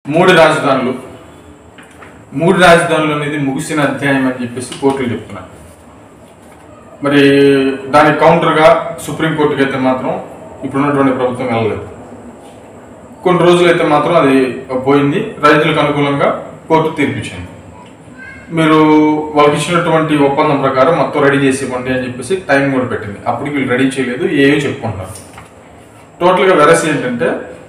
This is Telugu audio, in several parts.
మూడు రాజధానులు మూడు రాజధానులు అనేది ముగిసిన అధ్యాయం అని చెప్పేసి కోర్టులు చెప్తున్నారు మరి దానికి కౌంటర్గా సుప్రీంకోర్టుకి అయితే మాత్రం ఇప్పుడున్నటువంటి ప్రభుత్వం వెళ్ళలేదు కొన్ని రోజులు అయితే మాత్రం అది పోయింది రైతులకు అనుకూలంగా కోర్టు తీర్పిచ్చింది మీరు వాళ్ళకి ఇచ్చినటువంటి ఒప్పందం ప్రకారం మొత్తం రెడీ చేసి ఇవ్వండి అని చెప్పేసి టైం కూడా పెట్టింది అప్పటికి వీళ్ళు రెడీ చేయలేదు ఏమీ చెప్పుకుంటున్నారు టోటల్గా వెరసి ఏంటంటే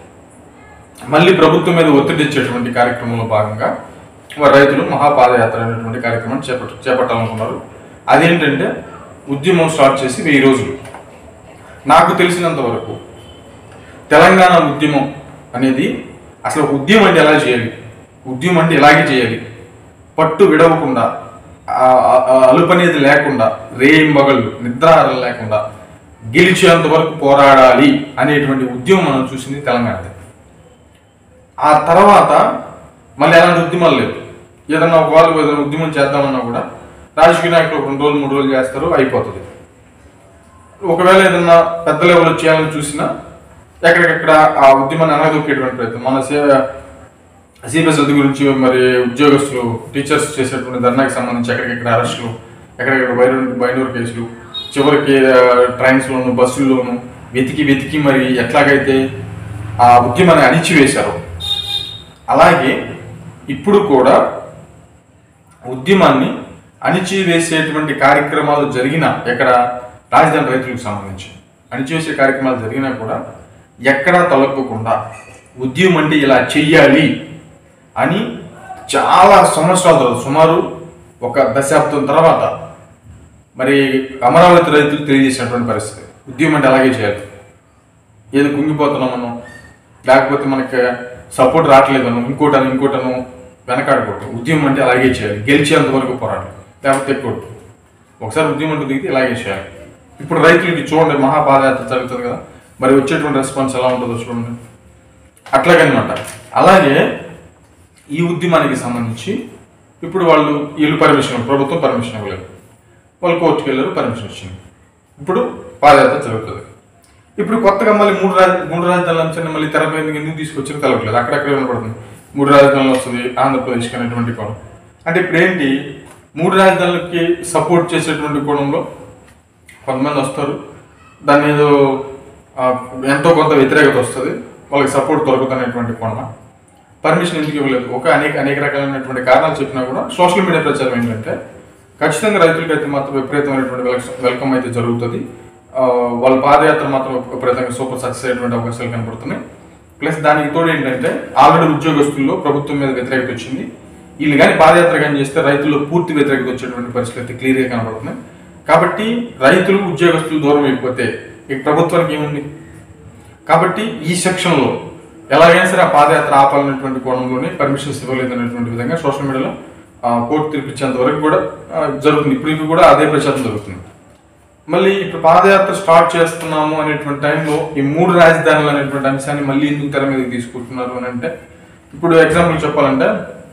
మళ్ళీ ప్రభుత్వం మీద ఒత్తిడి ఇచ్చేటువంటి కార్యక్రమంలో భాగంగా వారు రైతులు మహాపాదయాత్ర అనేటువంటి కార్యక్రమాన్ని చేపట్ట చేపట్టాలనుకున్నారు అదేంటంటే ఉద్యమం స్టార్ట్ చేసి వెయ్యి రోజులు నాకు తెలిసినంత వరకు తెలంగాణ ఉద్యమం అనేది అసలు ఉద్యమం అంటే ఎలా చేయాలి ఉద్యమం అంటే ఇలాగే చేయాలి పట్టు విడవకుండా ఆ- ఆ- ఆ అలుపనేది లేకుండా రేయింబగళ్ళు నిద్రాహారం లేకుండా గెలిచేంత వరకు పోరాడాలి అనేటువంటి ఉద్యమం మనం చూసింది తెలంగాణది ఆ తర్వాత మళ్ళీ ఎలాంటి ఉద్యమాలు లేవు ఏదన్నా ఒక వాళ్ళు ఏదైనా ఉద్యమం చేద్దామన్నా కూడా రాజకీయ నాయకులు ఒక రెండు రోజులు మూడు రోజులు చేస్తారు అయిపోతుంది ఒకవేళ ఏదన్నా పెద్ద లెవెల్లో చేయాలని చూసినా ఎక్కడికెక్కడ ఆ ఉద్యమాన్ని అనగదొక్కేటువంటి ప్రయత్నం మన సే సిబిఎస్ రద్దు గురించి మరి ఉద్యోగస్తులు టీచర్స్ చేసేటువంటి ధర్నాకి సంబంధించి ఎక్కడికెక్కడ అరెస్టులు ఎక్కడెక్కడ బయట బయటూరు కేసులు చివరికి ఆ, ట్రైన్స్లోను బస్సుల్లోను వెతికి వెతికి మరి ఎట్లాగైతే ఆ ఉద్యమాన్ని అణిచివేశారు అలాగే ఇప్పుడు కూడా ఉద్యమాన్ని అణిచివేసేటువంటి కార్యక్రమాలు జరిగిన ఎక్కడ రాజధాని రైతులకు సంబంధించి అణిచివేసే కార్యక్రమాలు జరిగినా కూడా ఎక్కడా తలపకుండా ఉద్యమం అంటే ఇలా చెయ్యాలి అని చాలా సంవత్సరాల తర్వాత సుమారు ఒక దశాబ్దం తర్వాత మరి అమరావతి రైతులు తెలియజేసినటువంటి పరిస్థితి ఉద్యమం అంటే అలాగే చేయాలి ఏదో కుంగిపోతున్నాం మనం లేకపోతే మనకి సపోర్ట్ రావట్లేదను ఇంకోటను ఇంకోటను వెనకాడకూడదు ఉద్యమం అంటే అలాగే చేయాలి గెలిచేంత వరకు పోరాటం లేకపోతే ఎక్కువ ఒకసారి ఉద్యమం అంటే దిగితే ఇలాగే చేయాలి ఇప్పుడు రైతులకి చూడండి మహాపాదయాత్ర జరుగుతుంది కదా మరి వచ్చేటువంటి రెస్పాన్స్ ఎలా ఉంటుందో చూడండి అట్లాగనమాట అలాగే ఈ ఉద్యమానికి సంబంధించి ఇప్పుడు వాళ్ళు వీళ్ళు పర్మిషన్ ప్రభుత్వం పర్మిషన్ ఇవ్వలేదు వాళ్ళు కోర్టుకు వెళ్ళారు పర్మిషన్ వచ్చింది ఇప్పుడు పాదయాత్ర జరుగుతుంది ఇప్పుడు కొత్తగా మళ్ళీ మూడు రాజ మూడు రాజధానుల అంశాన్ని మళ్ళీ తెరపై ఎందుకు ఎందుకు తీసుకొచ్చారో తెలవట్లేదు అక్కడక్కడ వినపడుతుంది మూడు రాజధానులు వస్తుంది ఆంధ్రప్రదేశ్కి అనేటువంటి కోణం అంటే ఇప్పుడు ఏంటి మూడు రాజధానులకి సపోర్ట్ చేసేటువంటి కోణంలో కొంతమంది వస్తారు దాని ఏదో ఆ, ఎంతో కొంత వ్యతిరేకత వస్తుంది వాళ్ళకి సపోర్ట్ దొరుకుతున్నటువంటి కోణం పర్మిషన్ ఎందుకు ఇవ్వలేదు ఒక అనేక అనేక రకాలైనటువంటి కారణాలు చెప్పినా కూడా సోషల్ మీడియా ప్రచారం ఏంటంటే ఖచ్చితంగా రైతులకి అయితే మాత్రం విపరీతమైనటువంటి వెల్క- వెల్కమ్ అయితే జరుగుతుంది ఆ, వాళ్ళ పాదయాత్ర మాత్రం విపరీతంగా సూపర్ సక్సెస్ అయ్యేటువంటి అవకాశాలు కనబడుతున్నాయి ప్లస్ దానికి తోడు ఏంటంటే ఆల్రెడీ ఉద్యోగస్తుల్లో ప్రభుత్వం మీద వ్యతిరేకత వచ్చింది వీళ్ళు కానీ పాదయాత్ర కానీ చేస్తే రైతుల్లో పూర్తి వ్యతిరేకత వచ్చేటువంటి పరిస్థితి అయితే క్లియర్గా కనబడుతున్నాయి కాబట్టి రైతులు ఉద్యోగస్తులు దూరం అయిపోతే ఇక ప్రభుత్వానికి ఏముంది కాబట్టి ఈ సెక్షన్లో ఎలాగైనా సరే ఆ పాదయాత్ర ఆపాలనేటువంటి కోణంలోనే పర్మిషన్స్ ఇవ్వలేదు అనేటువంటి విధంగా సోషల్ మీడియాలో ఆ, కోర్టు తీర్పిచ్చేంత వరకు కూడా ఆ, జరుగుతుంది ఇప్పుడు కూడా అదే ప్రచారం జరుగుతుంది మళ్ళీ ఇప్పుడు పాదయాత్ర స్టార్ట్ చేస్తున్నాము అనేటువంటి టైంలో ఈ మూడు రాజధానులు అనేటువంటి అంశాన్ని మళ్ళీ ఎందుకు తెర మీదకి తీసుకుంటున్నారు అని అంటే ఇప్పుడు ఎగ్జాంపుల్ చెప్పాలంటే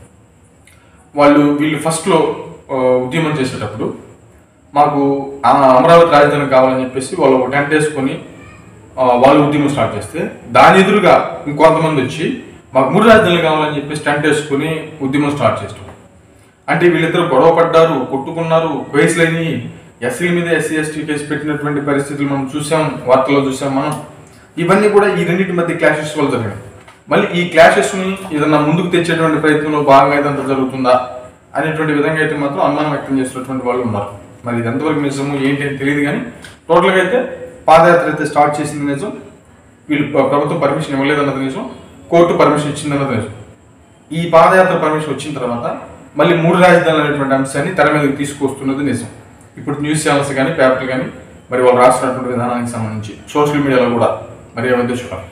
వాళ్ళు వీళ్ళు ఫస్ట్లో ఉద్యమం చేసేటప్పుడు మాకు ఆ అమరావతి రాజధాని కావాలని చెప్పేసి వాళ్ళు ఒక టెంట్ వేసుకొని ఆ, వాళ్ళు ఉద్యమం స్టార్ట్ చేస్తే దాని ఎదురుగా ఇంకొంతమంది వచ్చి మాకు మూడు రాజధానులు కావాలని చెప్పేసి టెంట్ వేసుకొని ఉద్యమం స్టార్ట్ చేస్తారు అంటే వీళ్ళిద్దరు గొడవ పడ్డారు కొట్టుకున్నారు కేసులని ఎస్సీల మీద ఎస్సీ ఎస్టీ కేసు పెట్టినటువంటి పరిస్థితులు మనం చూసాం వార్తల్లో చూసాం మనం ఇవన్నీ కూడా ఈ రెండింటి మధ్య క్లాషెస్ వల్ల జరిగాయి మళ్ళీ ఈ క్లాషెస్ ని ఏదన్నా ముందుకు తెచ్చేటువంటి ప్రయత్నంలో భాగంగా అయితే అంత జరుగుతుందా అనేటువంటి విధంగా అయితే మాత్రం అనుమానం వ్యక్తం చేసినటువంటి వాళ్ళు ఉన్నారు మరి ఇది ఎంతవరకు నిజము ఏంటి అని తెలియదు కానీ టోటల్గా అయితే పాదయాత్ర అయితే స్టార్ట్ చేసింది నిజం వీళ్ళు ప్ర- ప్రభుత్వం పర్మిషన్ ఇవ్వలేదన్నది నిజం కోర్టు పర్మిషన్ ఇచ్చిందన్నది నిజం ఈ పాదయాత్ర పర్మిషన్ వచ్చిన తర్వాత మళ్ళీ మూడు రాజధానులు అనేటువంటి అంశాన్ని తెర మీదకి తీసుకొస్తున్నది నిజం ఇప్పుడు న్యూస్ ఛానల్స్ కానీ పేపర్లు కానీ మరి వాళ్ళు రాస్తున్నటువంటి విధానానికి సంబంధించి సోషల్ మీడియాలో కూడా మరి ఏమైతే చూడాలి